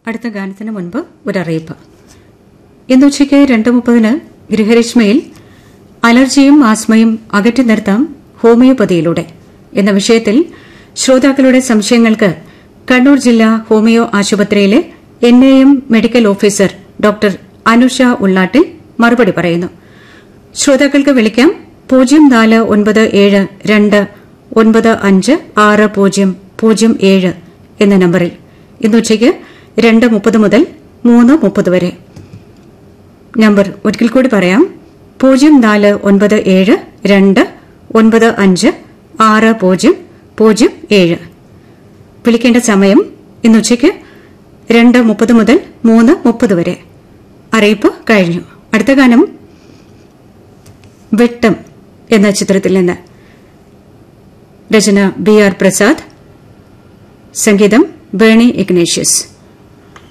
അടുത്ത ഗാനത്തിന് മുൻപ് ഒരറിയിപ്പ് ഇന്ന് ഉച്ചയ്ക്ക് രണ്ട് മുപ്പതിന് ഗൃഹരശ്മയിൽ അലർജിയും ആസ്മയും അകറ്റി നിർത്താം ഹോമിയോപ്പതിയിലൂടെ എന്ന വിഷയത്തിൽ ശ്രോതാക്കളുടെ സംശയങ്ങൾക്ക് കണ്ണൂർ ജില്ലാ ഹോമിയോ ആശുപത്രിയിലെ N A M medical officer doctor Anusha Ullattil മറുപടി പറയുന്നു ശ്രോതാക്കൾക്ക് വിളിക്കാം പൂജ്യം നാല് ഒൻപത് ഏഴ് രണ്ട് ഒൻപത് അഞ്ച് ആറ് പൂജ്യം പൂജ്യം ഏഴ് എന്ന നമ്പറിൽ ഇന്ന് ഉച്ചയ്ക്ക് രണ്ട് മുപ്പത് മുതൽ മൂന്ന് മുപ്പത് വരെ നമ്പർ ഒരിക്കൽ കൂടി പറയാം പൂജ്യം നാല് ഒൻപത് ഏഴ് രണ്ട് ഒൻപത് അഞ്ച് ആറ് പൂജ്യം പൂജ്യം ഏഴ് വിളിക്കേണ്ട സമയം ഇന്ന് ഉച്ചയ്ക്ക് രണ്ട് മുപ്പത് മുതൽ മൂന്ന് മുപ്പത് വരെ അറിയിപ്പ് കഴിഞ്ഞു അടുത്ത ഗാനം വെട്ടം എന്ന ചിത്രത്തിൽ നിന്ന് രചന ബി ആർ പ്രസാദ് സംഗീതം ബേണി ഇഗ്നേഷ്യസ്